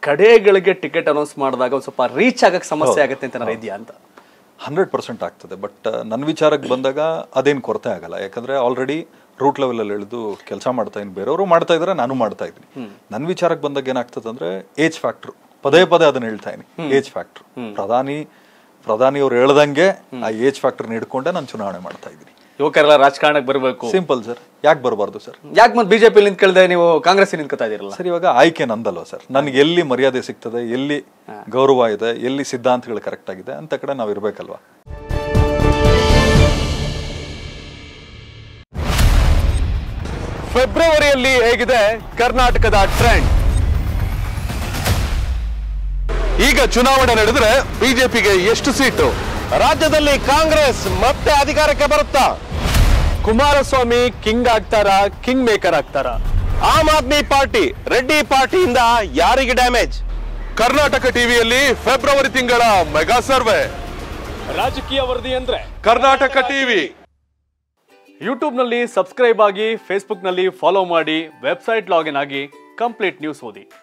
ಕಡೆಗಳಿಗೆ ticket announce ಮಾಡಿದಾಗ ಒಂದು ಸ್ವಲ್ಪ ರೀಚ್ ಆಗಕ್ಕೆ ಸಮಸ್ಯೆ ಆಗುತ್ತೆ ಅಂತ ಏನಾದ್ರು ಇದೆಯಾ ಅಂತ ಹಂಡ್ರೆಡ್ ಪರ್ಸೆಂಟ್ ಆಗ್ತದೆ ಬಟ್ ನನ್ನ ವಿಚಾರಕ್ಕೆ ಬಂದಾಗ ಅದೇನು ಕೊರತೆ ಆಗಲ್ಲ ಯಾಕಂದ್ರೆ ಆಲ್ರೆಡಿ ರೂಟ್ ಲೆವೆಲಲ್ಲಿ ಇಳಿದು ಕೆಲಸ ಮಾಡ್ತಾ ಇದ್ದೀನಿ ಬೇರೆಯವರು ಮಾಡ್ತಾ ಇದ್ದಾರೆ ನಾನು ಮಾಡ್ತಾ ಇದ್ದೀನಿ ನನ್ನ ವಿಚಾರಕ್ಕೆ ಬಂದಾಗ ಏನಾಗ್ತದೆ ಅಂದ್ರೆ ಏಜ್ ಫ್ಯಾಕ್ಟ್ರು ಪದೇ ಪದೇ ಅದನ್ನ ಹೇಳ್ತಾ ಇದ್ದೀನಿ ಏಜ್ ಫ್ಯಾಕ್ಟ್ರು ಪ್ರಧಾನಿ ಪ್ರಧಾನಿ ಅವ್ರು ಹೇಳ್ದಂಗೆ ಆ ಏಜ್ ಫ್ಯಾಕ್ಟರ್ ಹಿಡ್ಕೊಂಡೆ ನಾನು ಚುನಾವಣೆ ಮಾಡ್ತಾ ಇದ್ದೀನಿ ಯುವಕರೆಲ್ಲ ರಾಜಕಾರಣಕ್ಕೆ ಬರಬೇಕು ಸಿಂಪಲ್ ಸರ್ ಯಾಕೆ ಬರಬಾರ್ದು ಸರ್ ಯಾಕೆ ಮತ್ತೆ ಬಿಜೆಪಿ ನಿಂತ್ಕೊಳ್ದೆ ನೀವು ಕಾಂಗ್ರೆಸ್ ನಿಂತ್ಕೊತಾ ಇದೀರಲ್ಲ ಸರ್ ಇವಾಗ ಆಯ್ಕೆ ನಂದಲ್ವ ಸರ್ ನನಗೆ ಎಲ್ಲಿ ಮರ್ಯಾದೆ ಸಿಗ್ತದೆ ಎಲ್ಲಿ ಗೌರವ ಇದೆ ಎಲ್ಲಿ ಸಿದ್ಧಾಂತಗಳು ಕರೆಕ್ಟ್ ಆಗಿದೆ ಅಂತ ಕಡೆ ನಾವು ಇರ್ಬೇಕಲ್ವಾ ಫೆಬ್ರವರಿಯಲ್ಲಿ ಹೇಗಿದೆ ಕರ್ನಾಟಕದ ಟ್ರೆಂಡ್ ಈಗ ಚುನಾವಣೆ ನಡೆದ್ರೆ ಬಿಜೆಪಿಗೆ ಎಷ್ಟು ಸೀಟು ರಾಜ್ಯದಲ್ಲಿ ಕಾಂಗ್ರೆಸ್ ಮತ್ತೆ ಅಧಿಕಾರಕ್ಕೆ ಬರುತ್ತಾ ಕುಮಾರಸ್ವಾಮಿ ಕಿಂಗ್ ಆಗ್ತಾರ ಕಿಂಗ್ ಮೇಕರ್ ಆಗ್ತಾರ ಆಮ್ ಆದ್ಮಿ ಪಾರ್ಟಿ ರೆಡ್ಡಿ ಪಾರ್ಟಿಯಿಂದ ಯಾರಿಗೆ ಡ್ಯಾಮೇಜ್ ಕರ್ನಾಟಕ ಟಿವಿಯಲ್ಲಿ ಫೆಬ್ರವರಿ ತಿಂಗಳ ಮೆಗಾ ಸರ್ವೆ ರಾಜಕೀಯ ವರದಿ ಅಂದ್ರೆ ಕರ್ನಾಟಕ ಟಿವಿ ಯೂಟ್ಯೂಬ್ನಲ್ಲಿ ಸಬ್ಸ್ಕ್ರೈಬ್ ಆಗಿ ಫೇಸ್ಬುಕ್ನಲ್ಲಿ ಫಾಲೋ ಮಾಡಿ ವೆಬ್ಸೈಟ್ ಲಾಗಿನ್ ಆಗಿ ಕಂಪ್ಲೀಟ್ ನ್ಯೂಸ್ ಓದಿ